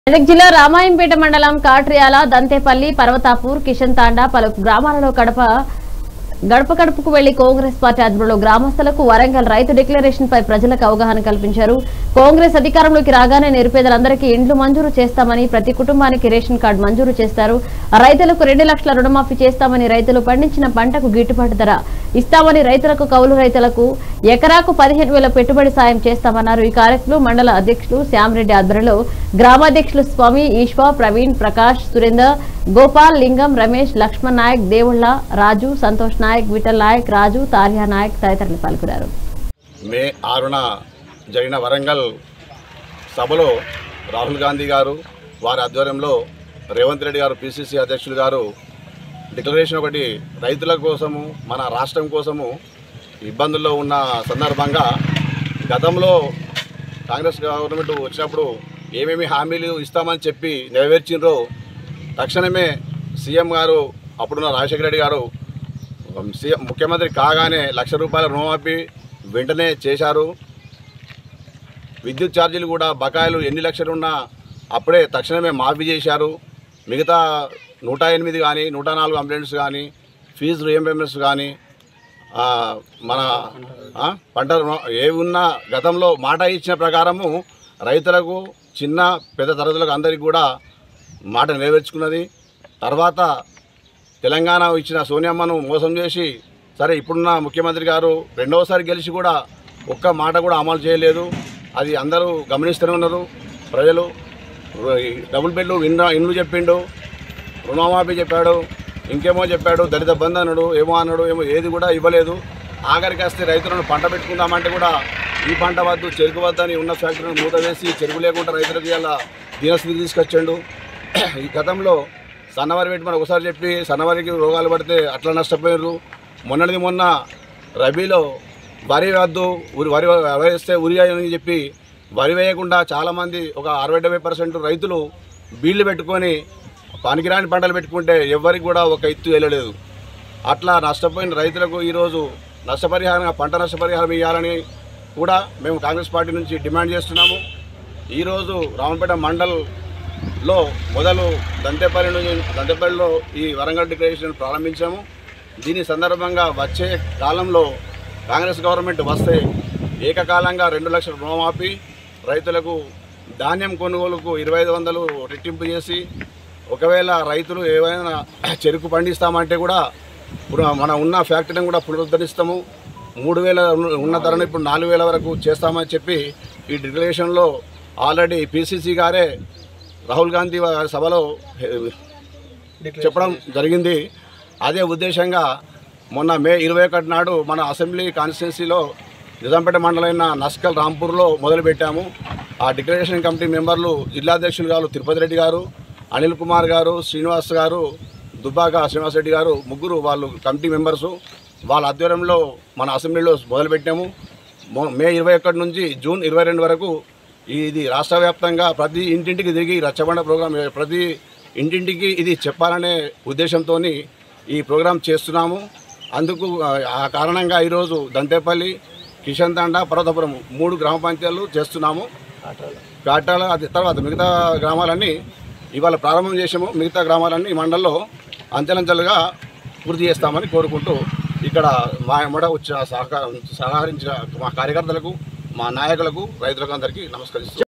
మెదక్ జిల్లా రామాయంపేట మండలం కాట్రియాల దంతేపల్లి పర్వతాపూర్ కిషన్ తాండా పలు గ్రామాలలో కడప గడప గడపకు వెళ్లి కాంగ్రెస్ పార్టీ ఆధ్వర్యంలో గ్రామస్తులకు వరంగల్ రైతు డిక్లరేషన్ పై ప్రజలకు అవగాహన కల్పించారు కాంగ్రెస్ అధికారంలోకి రాగానే నిరుపేదలందరికీ ఇండ్లు మంజూరు చేస్తామని ప్రతి కుటుంబానికి రేషన్ కార్డు మంజూరు చేస్తారు రైతులకు రెండు లక్షల రుణమాఫీ చేస్తామని రైతులు పండించిన పంటకు గిట్టుబాటు ధర ఇస్తామని రైతులకు కౌలు రైతులకు ఎకరాకు పదిహేను వేల పెట్టుబడి సాయం చేస్తామన్నారు ఈ కార్యక్రమంలో మండల అధ్యక్షులు శ్యామరెడ్డి ఆధ్వర్యంలో గ్రామాధ్యక్షులు స్వామి ఈశ్వ ప్రవీణ్ ప్రకాష్ సురేందర్ గోపాల్ లింగం రమేష్ లక్ష్మణ్ నాయక్ దేవుళ్ళ రాజు సంతోష్ నాయక్ విఠల్ నాయక్ రాజు తార్యా నాయక్ తదితరులు పాల్గొన్నారు మే ఆరున జరిగిన వరంగల్ సభలో రాహుల్ గాంధీ గారు వారి ఆధ్వర్యంలో రేవంత్ రెడ్డి గారు పిసిసి అధ్యక్షులు గారు డిక్లరేషన్ ఒకటి రైతుల కోసము మన రాష్ట్రం కోసము ఇబ్బందుల్లో ఉన్న సందర్భంగా గతంలో కాంగ్రెస్ గవర్నమెంట్ వచ్చినప్పుడు ఏమేమి హామీలు ఇస్తామని చెప్పి నెరవేర్చిండ్రో తక్షణమే సీఎం గారు అప్పుడున్న రాజశేఖర రెడ్డి గారు సీఎం ముఖ్యమంత్రి కాగానే లక్ష రూపాయల రుణమాఫీ వెంటనే చేశారు విద్యుత్ ఛార్జీలు కూడా బకాయిలు ఎన్ని లక్షలు ఉన్నా అప్పుడే తక్షణమే మాఫీ చేశారు మిగతా నూట ఎనిమిది కానీ నూట నాలుగు అంబులెన్స్ కానీ ఫీజు రియంబర్మెంట్స్ కానీ ఆ, మన ఆ, పంట రుణ- ఏవి ఉన్నా గతంలో మాట ఇచ్చిన ప్రకారము రైతులకు చిన్న పెద్ద తరగతులకు అందరికీ కూడా మాట నెరవేర్చుకున్నది తర్వాత తెలంగాణ ఇచ్చిన సోనియమ్మను మోసం చేసి సరే ఇప్పుడున్న ముఖ్యమంత్రి గారు రెండవసారి గెలిచి కూడా ఒక్క మాట కూడా అమలు చేయలేదు అది అందరూ గమనిస్తూనే ఉన్నారు ప్రజలు ఈ డబుల్ బెడ్లు ఇన్న ఇల్లు చెప్పిండు రుణమాఫీ చెప్పాడు ఇంకేమో చెప్పాడు దళిత బంధు అన్నాడు ఏమో అన్నాడు ఏమో ఏది కూడా ఇవ్వలేదు ఆఖరికి వస్తే రైతులను పంట పెట్టుకుందామంటే కూడా ఈ పంట వద్దు చెరుకు వద్దని ఉన్న ఫ్యాక్టరీని మూత వేసి చెరుకు లేకుండా రైతులకు ఇలా దీనస్థితి తీసుకొచ్చాడు ఈ గతంలో సన్నవారి పెట్టి మనం ఒకసారి చెప్పి సన్నవారికి రోగాలు పడితే అట్లా నష్టపోయారు మొన్నటిది మొన్న రబీలో వరి వద్దు ఉరి వరి వరి వేస్తే ఉరి అని చెప్పి వరి వేయకుండా చాలామంది ఒక అరవై డెబ్బై పర్సెంట్ రైతులు బీళ్లు పెట్టుకొని పనికిరాని పంటలు పెట్టుకుంటే ఎవ్వరికి కూడా ఒక ఎత్తు వెళ్ళలేదు అట్లా నష్టపోయిన రైతులకు ఈరోజు నష్టపరిహారం పంట నష్టపరిహారం ఇవ్వాలని కూడా మేము కాంగ్రెస్ పార్టీ నుంచి డిమాండ్ చేస్తున్నాము ఈరోజు రామపేట మండల్లో మొదలు దంతేపల్లి నుంచి దంతేపల్లిలో ఈ వరంగల్ డిక్లరేషన్ ప్రారంభించాము దీని సందర్భంగా వచ్చే కాలంలో కాంగ్రెస్ గవర్నమెంట్ వస్తే ఏకకాలంగా రెండు లక్షల రుణమాఫీ రైతులకు ధాన్యం కొనుగోలుకు ఇరవై ఐదు వందలు రెట్టింపు చేసి ఒకవేళ రైతులు ఏవైనా చెరుకు పండిస్తామంటే కూడా ఇప్పుడు మన ఉన్న ఫ్యాక్టరీని కూడా పునరుద్ధరిస్తాము మూడు వేల ఉన్న ధరను ఇప్పుడు నాలుగు వేల వరకు చేస్తామని చెప్పి ఈ డిక్లరేషన్లో ఆల్రెడీ పిసిసి గారే రాహుల్ గాంధీ వారి సభలో చెప్పడం జరిగింది అదే ఉద్దేశంగా మొన్న మే ఇరవై ఒకటి నాడు మన అసెంబ్లీ కాన్స్టిట్యున్సీలో నిజాంపేట మండలైన నస్కల్ రాంపూర్లో మొదలుపెట్టాము ఆ డిక్లరేషన్ కమిటీ మెంబర్లు జిల్లా అధ్యక్షులు గారు తిరుపతి రెడ్డి గారు అనిల్ కుమార్ గారు శ్రీనివాస్ గారు దుబ్బాక శ్రీనివాస్ రెడ్డి గారు ముగ్గురు వాళ్ళు కమిటీ మెంబర్సు వాళ్ళ ఆధ్వర్యంలో మన అసెంబ్లీలో మొదలుపెట్టాము మొ- మే ఇరవై ఒకటి నుంచి జూన్ ఇరవై రెండు వరకు ఇది రాష్ట్ర వ్యాప్తంగా ప్రతి ఇంటింటికి తిరిగి రచ్చబండ ప్రోగ్రాం ప్రతి ఇంటింటికి ఇది చెప్పాలనే ఉద్దేశంతో ఈ ప్రోగ్రాం చేస్తున్నాము అందుకు ఆ, ఆ కారణంగా ఈరోజు దంతేపల్లి కిషన్ తాండా పర్వతపురం మూడు గ్రామ పంచాయతీలు చేస్తున్నాము కాటాల అది తర్వాత మిగతా గ్రామాలన్నీ ఇవాళ ప్రారంభం చేసాము మిగతా గ్రామాలన్నీ ఈ మండలంలో అంచెలంచెలుగా పూర్తి చేస్తామని కోరుకుంటూ ఇక్కడ మా ఎమ్మడ వచ్చి సహకారం సహకరించిన మా కార్యకర్తలకు మా నాయకులకు రైతులకు అందరికీ నమస్కరిస్తున్నాను